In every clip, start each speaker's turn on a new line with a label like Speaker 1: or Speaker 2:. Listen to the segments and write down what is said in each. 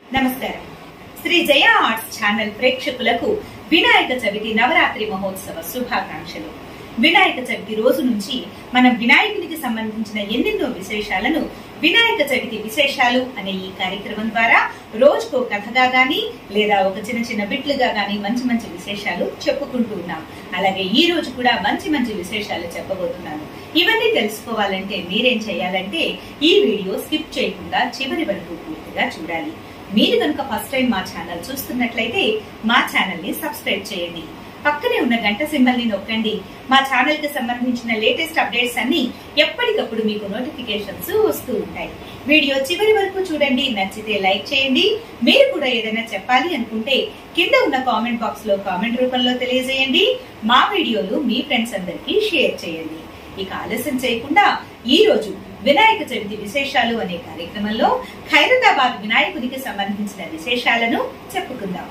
Speaker 1: నమస్కారం శ్రీ జయ arts channel ప్రేక్షకులకు వినాయక చవితి నవరాత్రి మహోత్సవ శుభాకాంక్షలు వినాయక చవితి రోజు నుంచి మనం వినాయకుడికి సంబంధించిన ఎన్నెన్నో విశేషాలను వినాయక చవితి విశేషాలు అనే ఈ కార్యక్రమం ద్వారా రోజుకో కథగా గాని లేదా ఒక చిన్న చిన్న బిట్లుగా గాని మంచి మంచి విశేషాలు చెప్పుకుంటూ ఉన్నాం అలాగే ఈ రోజు కూడా మంచి మంచి విశేషాలు చెప్పబోతున్నాను ఇవన్నీ తెలుసుకోవాలంటే మీరేం చేయాలంటే ఈ వీడియో స్కిప్ చేయకుండా చివరి వరకు పూర్తిగా చూడాలి మీరు కనుక ఫస్ట్ టైం మా ఛానల్ చూస్తున్నట్లయితే మా ఛానల్ ని సబ్స్క్రైబ్ చేయండి పక్కనే ఉన్న గంట సింబల్ ని నొక్కండి మా ఛానల్ కి సంబంధించిన లేటెస్ట్ అప్డేట్స్ అన్ని ఎప్పటికప్పుడు మీకు నోటిఫికేషన్స్ వస్తూ ఉంటాయి వీడియో చివరి వరకు చూడండి నచ్చితే లైక్ చేయండి మీరు కూడా ఏదైనా చెప్పాలి అనుకుంటే కింద ఉన్న కామెంట్ బాక్స్ లో కామెంట్ రూపంలో తెలియజేయండి మా వీడియోలు మీ ఫ్రెండ్స్ అందరికీ షేర్ చేయండి ఇక ఆలస్యం చేయకుండా ఈ రోజు వినాయక చవితి విశేషాలు అనే కార్యక్రమంలో ఖైరతాబాద్ వినాయకుడికి సంబంధించిన విశేషాలను చెప్పుకుందాం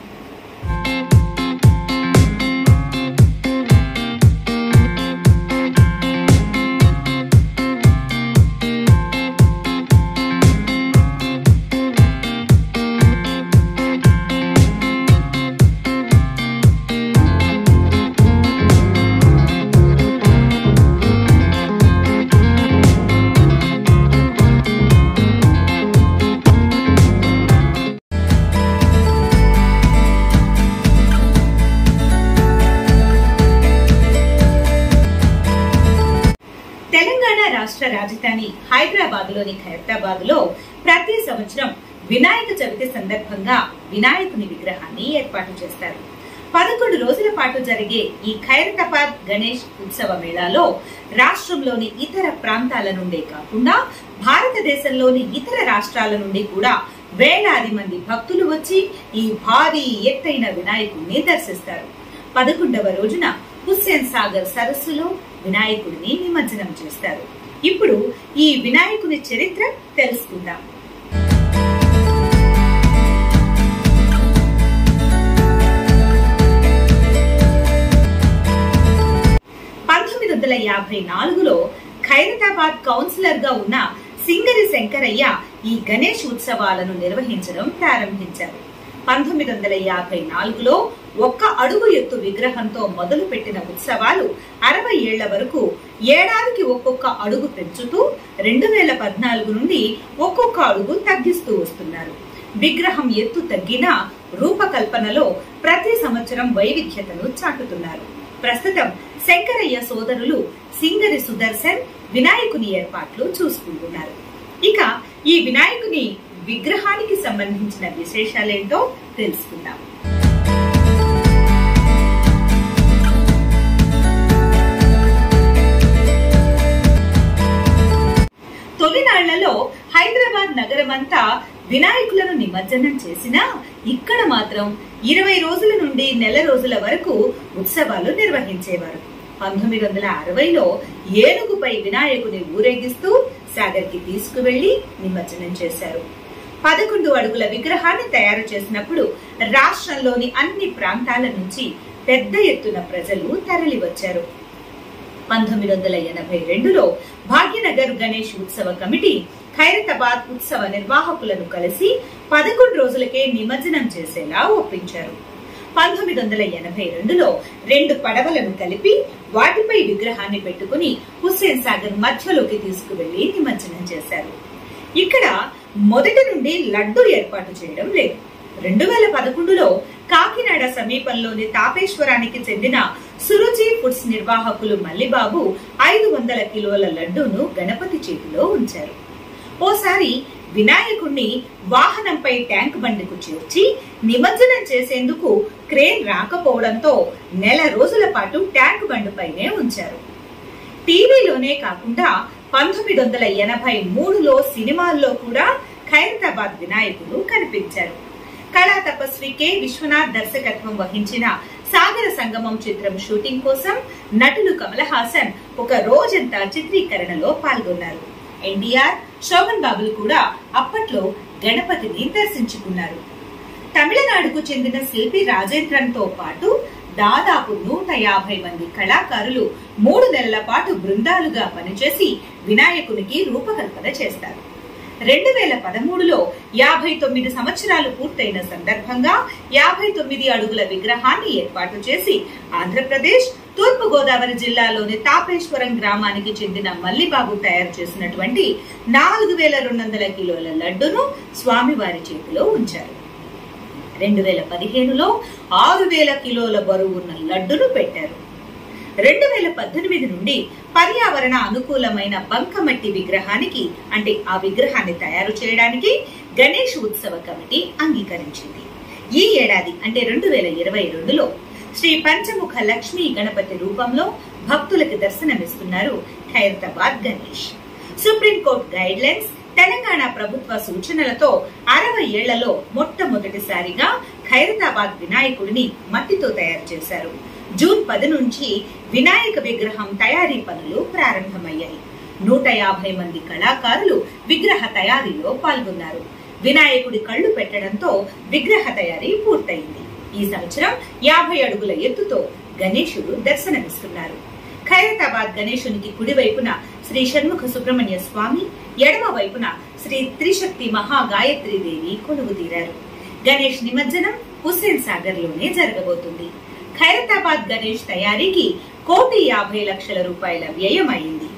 Speaker 1: తెలంగాణ రాష్ట్ర రాజధాని హైదరాబాద్ లోని ఖైరతాబాద్ లో ప్రతి సంవత్సరం వినాయక చవితి సందర్భంగా వినాయకుని విగ్రహాన్ని ఏర్పాటు చేస్తారు పదకొండు రోజుల పాటు జరిగే ఈ ఖైరతాబాద్ గణేష్ ఉత్సవ మేళాలో రాష్ట్రంలోని ఇతర ప్రాంతాల నుండే కాకుండా భారతదేశంలోని ఇతర రాష్ట్రాల నుండి కూడా వేలాది మంది భక్తులు వచ్చి ఈ భారీ ఎత్తైన వినాయకుడిని దర్శిస్తారు పదకొండవ రోజున హుస్సేన్ సాగర్ సరస్సులో వినాయకుడిని నిమజ్జనం చేస్తారు ఇప్పుడు ఈ వినాయకుని చరిత్ర తెలుసుకుందాం పంతొమ్మిది వందల యాభై నాలుగులో ఖైరతాబాద్ కౌన్సిలర్ గా ఉన్న సింగరి శంకరయ్య ఈ గణేష్ ఉత్సవాలను నిర్వహించడం ప్రారంభించారు పంతొమ్మిది వందల యాభై నాలుగులో ఒక్క అడుగు ఎత్తు విగ్రహంతో మొదలు పెట్టిన ఉత్సవాలు అరవై ఏళ్ల వరకు ఏడాదికి ఒక్కొక్క అడుగు పెంచుతూ రెండు వేల పద్నాలుగు నుండి ఒక్కొక్క అడుగు తగ్గిస్తూ వస్తున్నారు విగ్రహం ఎత్తు తగ్గినా రూపకల్పనలో ప్రతి సంవత్సరం వైవిధ్యతను చాటుతున్నారు ప్రస్తుతం శంకరయ్య సోదరులు సింగరి సుదర్శన్ వినాయకుని ఏర్పాట్లు చూసుకుంటున్నారు ఇక ఈ వినాయకుని విగ్రహానికి సంబంధించిన విశేషాలేంటో తెలుసుకుందాం తొలినాళ్లలో హైదరాబాద్ నగరమంతా వినాయకులను నిమజ్జనం చేసినా ఇక్కడ మాత్రం ఇరవై రోజుల నుండి నెల రోజుల వరకు ఉత్సవాలు నిర్వహించేవారు పంతొమ్మిది వందల అరవైలో ఏనుగుపై వినాయకుని ఊరేగిస్తూ సాగర్ కి తీసుకువెళ్లి నిమజ్జనం చేశారు పదకొండు అడుగుల విగ్రహాన్ని తయారు చేసినప్పుడు రాష్ట్రంలోని అన్ని ప్రాంతాల నుంచి పెద్ద ఎత్తున ప్రజలు తరలి వచ్చారు పంతొమ్మిది వందల ఎనభై రెండులో భాగ్యనగర్ గణేష్ ఉత్సవ కమిటీ ఖైరతాబాద్ ఉత్సవ నిర్వాహకులను కలిసి పదకొండు రోజులకే నిమజ్జనం చేసేలా ఒప్పించారు పంతొమ్మిది వందల ఎనభై రెండులో రెండు పడవలను కలిపి వాటిపై విగ్రహాన్ని పెట్టుకుని హుస్సేన్ సాగర్ మధ్యలోకి తీసుకువెళ్లి నిమజ్జనం చేశారు ఇక్కడ మొదటి నుండి లడ్డు ఏర్పాటు చేయడం లేదు రెండు వేల పదకొండులో కాకినాడ సమీపంలోని తాపేశ్వరానికి చెందిన సురుచి ఫుడ్స్ నిర్వాహకులు మల్లిబాబు ఐదు వందల కిలోల లడ్డూను గణపతి చేతిలో ఉంచారు ఓసారి వినాయకుణ్ణి వాహనంపై ట్యాంక్ బండికు చేర్చి నిమజ్జనం చేసేందుకు క్రేన్ రాకపోవడంతో నెల రోజుల పాటు ట్యాంక్ బండిపైనే ఉంచారు టీవీలోనే కాకుండా పంతొమ్మిది వందల ఎనభై మూడులో సినిమాల్లో కూడా ఖైరతాబాద్ వినాయకుడు కనిపించారు కళా తపస్వి కె విశ్వనాథ్ దర్శకత్వం వహించిన సాగర సంగమం చిత్రం షూటింగ్ కోసం నటులు కమల్ హాసన్ ఒక రోజంతా చిత్రీకరణలో పాల్గొన్నారు ఎన్టీఆర్ శోభన్ బాబులు కూడా అప్పట్లో గణపతిని దర్శించుకున్నారు తమిళనాడుకు చెందిన శిల్పి రాజేంద్రన్ తో పాటు దాదాపు నూట యాభై మంది కళాకారులు మూడు నెలల పాటు బృందాలుగా పనిచేసి వినాయకునికి రూపకల్పన చేస్తారు రెండు వేల పదమూడులో యాభై తొమ్మిది సంవత్సరాలు పూర్తయిన సందర్భంగా యాభై తొమ్మిది అడుగుల విగ్రహాన్ని ఏర్పాటు చేసి ఆంధ్రప్రదేశ్ తూర్పు గోదావరి జిల్లాలోని తాపేశ్వరం గ్రామానికి చెందిన మల్లిబాబు తయారు చేసినటువంటి నాలుగు వేల రెండు వందల కిలోల లడ్డును స్వామివారి చేతిలో ఉంచారు రెండు వేల పదిహేనులో ఆరు వేల కిలోల బరువున్న లడ్డును పెట్టారు రెండు వేల పద్దెనిమిది నుండి పర్యావరణ అనుకూలమైన బంకమట్టి విగ్రహానికి అంటే ఆ విగ్రహాన్ని తయారు చేయడానికి గణేష్ ఉత్సవ కమిటీ అంగీకరించింది ఈ ఏడాది అంటే రెండు వేల ఇరవై రెండులో శ్రీ పంచముఖ లక్ష్మీ గణపతి రూపంలో భక్తులకు దర్శనమిస్తున్నారు Khairatabad Ganesh supreme court guidelines Telangana ప్రభుత్వ సూచనలతో అరవై ఏళ్లలో మొట్టమొదటిసారిగా ఖైరతాబాద్ వినాయకుడిని మట్టితో తయారు చేశారు జూన్ పది నుంచి వినాయక విగ్రహం తయారీ పనులు ప్రారంభమయ్యాయి నూట యాభై మంది కళాకారులు విగ్రహ తయారీలో పాల్గొన్నారు వినాయకుడి కళ్ళు పెట్టడంతో విగ్రహ తయారీ పూర్తయింది ఈ సంవత్సరం యాభై అడుగుల ఎత్తుతో గణేశుడు దర్శనమిస్తున్నారు ఖైరతాబాద్ గణేశునికి కుడివైపున శ్రీ షణ్ముఖ సుబ్రహ్మణ్య స్వామి ఎడమ వైపున శ్రీ త్రిశక్తి మహాగాయత్రి దేవి కొలువు తీరారు గణేష్ నిమజ్జనం హుస్సేన్ సాగర్ లోనే జరగబోతుంది ఖైరతాబాద్ గణేష్ తయారీకి కోటి యాభై లక్షల రూపాయల వ్యయం అయింది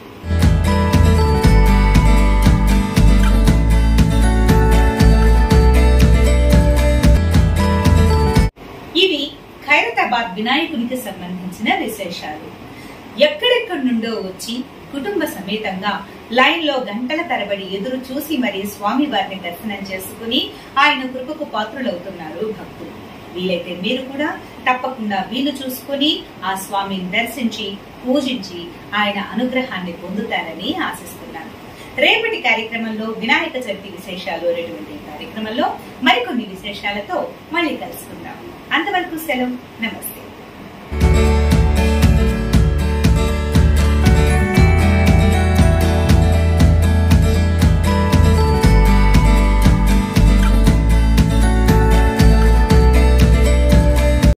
Speaker 1: ఇవి ఖైరతాబాద్ వినాయకునికి సంబంధించిన విశేషాలు ఎక్కడెక్కడి నుండో వచ్చి కుటుంబ సమేతంగా లైన్ లో గంటల తరబడి ఎదురు చూసి మరి స్వామి వారిని దర్శనం చేసుకుని ఆయన కృపకు పాత్రులవుతున్నారు భక్తులు వీలైతే మీరు కూడా తప్పకుండా వీలు చూసుకుని ఆ స్వామిని దర్శించి పూజించి ఆయన అనుగ్రహాన్ని పొందుతారని ఆశిస్తున్నాను రేపటి కార్యక్రమంలో వినాయక చవితి విశేషాలు అనేటువంటి కార్యక్రమంలో మరికొన్ని విశేషాలతో మళ్ళీ కలుసుకుందాం అంతవరకు సెలవు నమస్తే